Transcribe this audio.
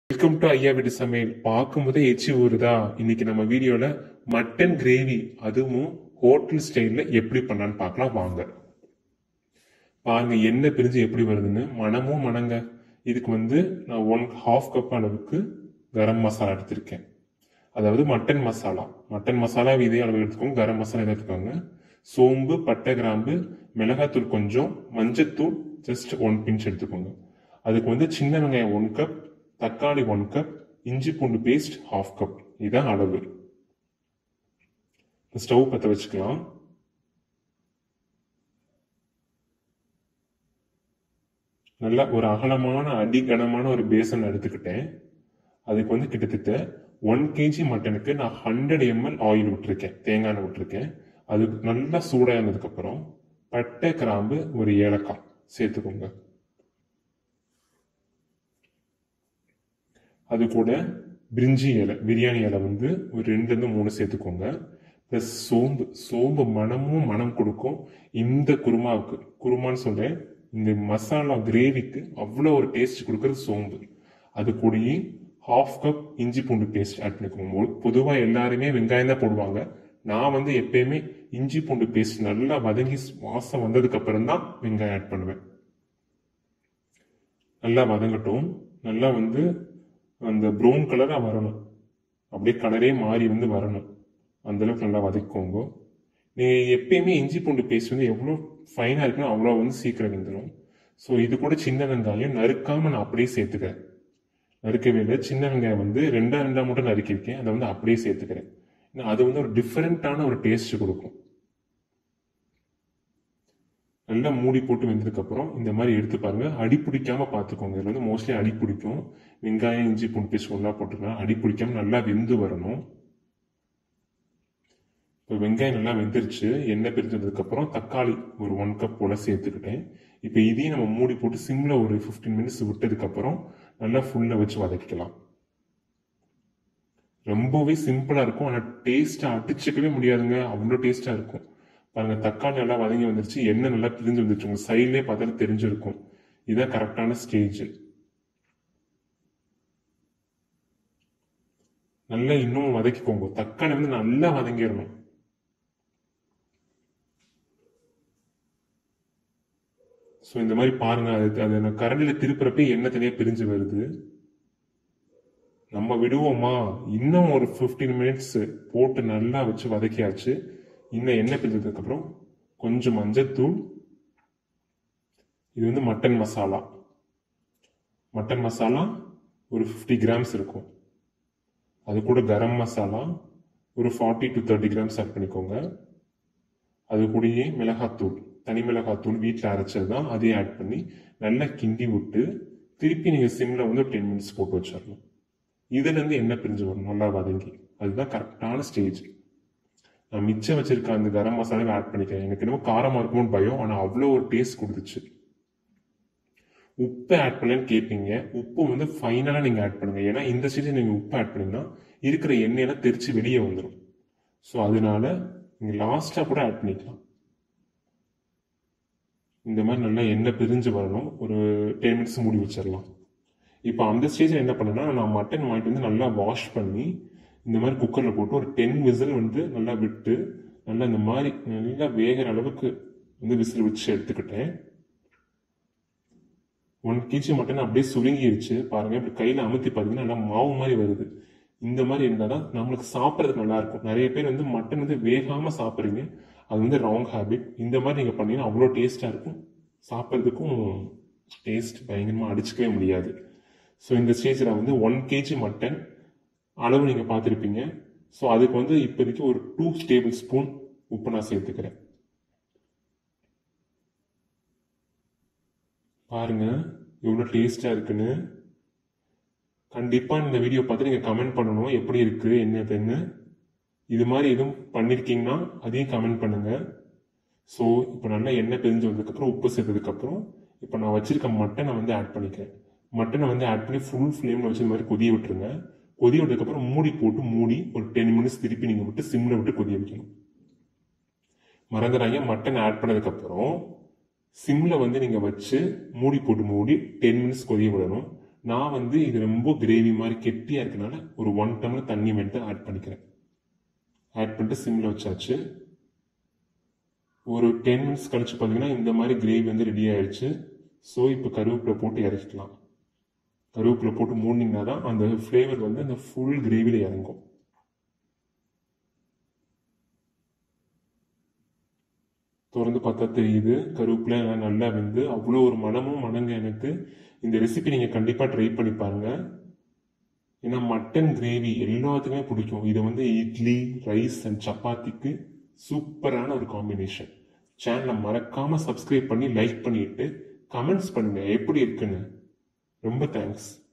welcome to ஐயா வீட்டு சமையல் பார்க்கும்போதே எச்சி ஊறுதா இன்னைக்கு நம்ம வீடியோல மட்டன் கிரேவி அதுவும் ஹோட்டல் ஸ்டைல்ல எப்படி பண்ணலான்னு பார்க்கலாம் வாங்க பாருங்க எண்ணெய் பிரிஞ்சு எப்படி வருதுன்னு மனமும் மணங்க இதுக்கு வந்து நான் ஒன் ஹாஃப் கப் அளவுக்கு கரம் மசாலா எடுத்திருக்கேன் அதாவது மட்டன் மசாலா மட்டன் மசாலா இதே அளவு எடுத்துக்கோங்க கரம் மசாலா எடுத்துக்கோங்க சோம்பு பட்டை கிராம்பு மிளகாத்தூள் கொஞ்சம் மஞ்சத்தூள் ஜஸ்ட் ஒன் பிஞ்ச் எடுத்துக்கோங்க அதுக்கு வந்து சின்ன வெங்காயம் ஒன் கப் தக்காளி ஒன் கப் இஞ்சி பூண்டு பேஸ்ட் ஹாஃப் கப் இதுதான் அளவு ஸ்டவ் பற்ற வச்சுக்கலாம் நல்லா ஒரு அகலமான அடிகனமான ஒரு பேசன் எடுத்துக்கிட்டேன் அதுக்கு வந்து கிட்டத்தட்ட ஒன் கேஜி மட்டனுக்கு நான் ஹண்ட்ரட் எம்எல் ஆயில் விட்டுருக்கேன் தேங்காய் எண்ணெய் விட்டுருக்கேன் அது நல்லா சூடானதுக்கு அப்புறம் பட்டை கிராம்பு ஒரு ஏலக்காய் சேர்த்துக்கோங்க அது கூட பிரிஞ்சி இலை பிரியாணி இலை வந்து ஒரு ரெண்டுலேருந்து மூணு சேர்த்துக்கோங்க ப்ளஸ் சோம்பு சோம்பு மனமும் மனம் கொடுக்கும் இந்த குருமாவுக்கு குருமான்னு சொல்கிறேன் இந்த மசாலா கிரேவிக்கு அவ்வளோ ஒரு டேஸ்ட் கொடுக்கறது சோம்பு அது கூடயே ஹாஃப் கப் இஞ்சி பூண்டு பேஸ்ட் ஆட் பண்ணிக்கோங்க பொதுவாக எல்லாருமே வெங்காயம் தான் போடுவாங்க நான் வந்து எப்பயுமே இஞ்சி பூண்டு பேஸ்ட் நல்லா வதங்கி வாசம் வந்ததுக்கு அப்புறம் தான் வெங்காயம் ஆட் பண்ணுவேன் நல்லா வதங்கட்டும் நல்லா வந்து அந்த ப்ரௌன் கலராக வரணும் அப்படியே கலரே மாறி வந்து வரணும் அந்த அளவுக்கு நல்லா வதக்கிக்கோங்க நீங்கள் எப்பயுமே இஞ்சி பூண்டு பேஸ்ட் வந்து எவ்வளோ ஃபைனாக இருக்குன்னு அவ்வளோ வந்து சீக்கிரம் வெந்துடும் ஸோ இது கூட சின்ன வெங்காயம் நறுக்காமல் நான் அப்படியே சேர்த்துக்கிறேன் நறுக்கவே இல்லை சின்ன வெங்காயம் வந்து ரெண்டா ரெண்டா மட்டும் நறுக்கியிருக்கேன் அதை வந்து அப்படியே சேர்த்துக்கிறேன் ஏன்னா அது வந்து ஒரு டிஃப்ரெண்ட்டான ஒரு டேஸ்ட் கொடுக்கும் நல்லா மூடி போட்டு வெந்ததுக்கு அப்புறம் இந்த மாதிரி எடுத்து பாருங்க அடி பிடிக்காம பார்த்துக்கோங்க இதுல வந்து மோஸ்ட்லி அடி பிடிக்கும் வெங்காயம் இஞ்சி பூண்டு பேஸ்ட் ஒன்றா போட்டுக்கலாம் அடி பிடிக்காம நல்லா வெந்து வரணும் இப்போ வெங்காயம் நல்லா வெந்துருச்சு எண்ணெய் பிரிஞ்சதுக்கு அப்புறம் தக்காளி ஒரு ஒன் கப் போல சேர்த்துக்கிட்டேன் இப்போ இதையும் நம்ம மூடி போட்டு சிம்ல ஒரு ஃபிஃப்டீன் மினிட்ஸ் விட்டதுக்கு அப்புறம் நல்லா ஃபுல்ல வச்சு வதக்கிக்கலாம் ரொம்பவே சிம்பிளா இருக்கும் ஆனால் டேஸ்ட்டை அடிச்சுக்கவே முடியாதுங்க அவ்வளோ டேஸ்டா இருக்கும் பாருங்க தக்காளி நல்லா வதங்கி வந்துருச்சு எண்ணெய் நல்லா பிரிஞ்சு வந்துருச்சு உங்க சைட்லேயே பார்த்தாலும் தெரிஞ்சிருக்கும் இதுதான் கரெக்டான ஸ்டேஜ் நல்லா இன்னும் வதக்கிக்கோங்க தக்காளி வந்து நல்லா வதங்கிடணும் ஸோ இந்த மாதிரி பாருங்க அது அது கரண்டியில் திருப்புறப்பே எண்ணெய் தனியாக பிரிஞ்சு வருது நம்ம விடுவோமா இன்னும் ஒரு ஃபிஃப்டீன் மினிட்ஸ் போட்டு நல்லா வச்சு வதக்கியாச்சு இன்னும் எண்ணெய் பிரிஞ்சதுக்கு அப்புறம் கொஞ்சம் மஞ்சத்தூள் இது வந்து மட்டன் மசாலா மட்டன் மசாலா ஒரு ஃபிஃப்டி கிராம்ஸ் இருக்கும் அது கூட கரம் மசாலா ஒரு forty to thirty grams add பண்ணிக்கோங்க அது கூடயே மிளகாத்தூள் தனி மிளகாத்தூள் வீட்டில் அரைச்சது தான் அதையும் ஆட் பண்ணி நல்லா கிண்டி விட்டு திருப்பி நீங்கள் சிம்மில் வந்து டென் மினிட்ஸ் போட்டு வச்சிடணும் இதுலேருந்து எண்ணெய் பிரிஞ்சு வரும் நல்லா வதங்கி அதுதான் கரெக்டான ஸ்டேஜ் நான் மிச்சம் வச்சிருக்க அந்த கரம் மசாலாவை ஆட் பண்ணிக்கிறேன் எனக்கு என்னமோ காரமாக இருக்கும்னு பயம் ஆனால் அவ்வளோ ஒரு டேஸ்ட் கொடுத்துச்சு உப்பு ஆட் பண்ணலன்னு கேட்பீங்க உப்பு வந்து ஃபைனலாக நீங்கள் ஆட் பண்ணுங்க ஏன்னா இந்த ஸ்டேஜ் நீங்கள் உப்பு ஆட் பண்ணீங்கன்னா இருக்கிற எண்ணெயெல்லாம் தெரிச்சு வெளியே வந்துடும் ஸோ அதனால நீங்கள் லாஸ்ட்டாக கூட ஆட் பண்ணிக்கலாம் இந்த மாதிரி நல்லா எண்ணெய் பிரிஞ்சு வரணும் ஒரு டென் மினிட்ஸ் மூடி வச்சிடலாம் இப்போ அந்த ஸ்டேஜில் என்ன பண்ணேன்னா நான் மட்டன் வாங்கிட்டு வந்து நல்லா வாஷ் பண்ணி இந்த மாதிரி குக்கரில் போட்டு ஒரு டென் விசில் வந்து நல்லா விட்டு நல்லா இந்த மாதிரி நல்லா வேகிற அளவுக்கு வந்து விசில் வச்சு எடுத்துக்கிட்டேன் ஒன் கேஜி மட்டன் அப்படியே சுருங்கிருச்சு பாருங்க இப்படி கையில் அமுத்தி பார்த்தீங்கன்னா நல்லா மாவு மாதிரி வருது இந்த மாதிரி இருந்தால் தான் நம்மளுக்கு சாப்பிட்றதுக்கு நல்லா இருக்கும் நிறைய பேர் வந்து மட்டன் வந்து வேகாமல் சாப்பிட்றீங்க அது வந்து ராங் ஹேபிட் இந்த மாதிரி நீங்கள் பண்ணீங்கன்னா அவ்வளோ டேஸ்ட்டாக இருக்கும் சாப்பிட்றதுக்கும் டேஸ்ட் பயங்கரமாக அடிச்சுக்கவே முடியாது ஸோ இந்த ஸ்டேஜில் வந்து ஒன் கேஜி மட்டன் அளவு நீங்கள் பார்த்துருப்பீங்க ஸோ அதுக்கு வந்து இப்போதைக்கு ஒரு டூ டேபிள் ஸ்பூன் உப்பு நான் சேர்த்துக்கிறேன் பாருங்க எவ்வளோ டேஸ்டாக இருக்குன்னு கண்டிப்பாக இந்த வீடியோ பார்த்து நீங்கள் கமெண்ட் பண்ணணும் எப்படி இருக்கு என்னதுன்னு இது மாதிரி எதுவும் பண்ணியிருக்கீங்கன்னா அதையும் கமெண்ட் பண்ணுங்க ஸோ இப்போ நல்லா எண்ணெய் பிரிஞ்சு வந்ததுக்கப்புறம் உப்பு சேர்த்ததுக்கப்புறம் இப்போ நான் வச்சிருக்க மட்டனை வந்து ஆட் பண்ணிக்கிறேன் மட்டனை வந்து ஆட் பண்ணி ஃபுல் ஃப்ளேமில் வச்சு இந்த மாதிரி கொதிய விட்டுருங்க கொதிய விட்டதுக்கப்புறம் மூடி போட்டு மூடி ஒரு டென் மினிட்ஸ் திருப்பி நீங்கள் விட்டு சிம்மில் விட்டு கொதிய வைக்கணும் மறந்துடாங்க மட்டன் ஆட் பண்ணதுக்கப்புறம் சிம்மில் வந்து நீங்கள் வச்சு மூடி போட்டு மூடி டென் மினிட்ஸ் கொதிய விடணும் நான் வந்து இது ரொம்ப கிரேவி மாதிரி கெட்டியாக இருக்கனால ஒரு ஒன் டம்ளர் தண்ணி மட்டும் ஆட் பண்ணிக்கிறேன் ஆட் பண்ணிட்டு சிம்மில் வச்சாச்சு ஒரு டென் மினிட்ஸ் கழிச்சு பார்த்தீங்கன்னா இந்த மாதிரி கிரேவி வந்து ரெடி ஆயிடுச்சு ஸோ இப்போ கருவேப்பிலை போட்டு இறக்கிக்கலாம் கருவேப்பிலை போட்டு மூடினீங்கன்னா தான் அந்த ஃப்ளேவர் வந்து அந்த ஃபுல் கிரேவியில் இறங்கும் திறந்து பார்த்தா தெரியுது கருவேப்பிலை எல்லாம் நல்லா வெந்து அவ்வளோ ஒரு மனமும் மணங்க எனக்கு இந்த ரெசிபி நீங்கள் கண்டிப்பாக ட்ரை பண்ணி பாருங்க ஏன்னா மட்டன் கிரேவி எல்லாத்துக்குமே பிடிக்கும் இது வந்து இட்லி ரைஸ் அண்ட் சப்பாத்திக்கு சூப்பரான ஒரு காம்பினேஷன் சேனலை மறக்காம சப்ஸ்கிரைப் பண்ணி லைக் பண்ணிட்டு கமெண்ட்ஸ் பண்ணுங்க எப்படி இருக்குன்னு ரொம்ப தேங்க்ஸ்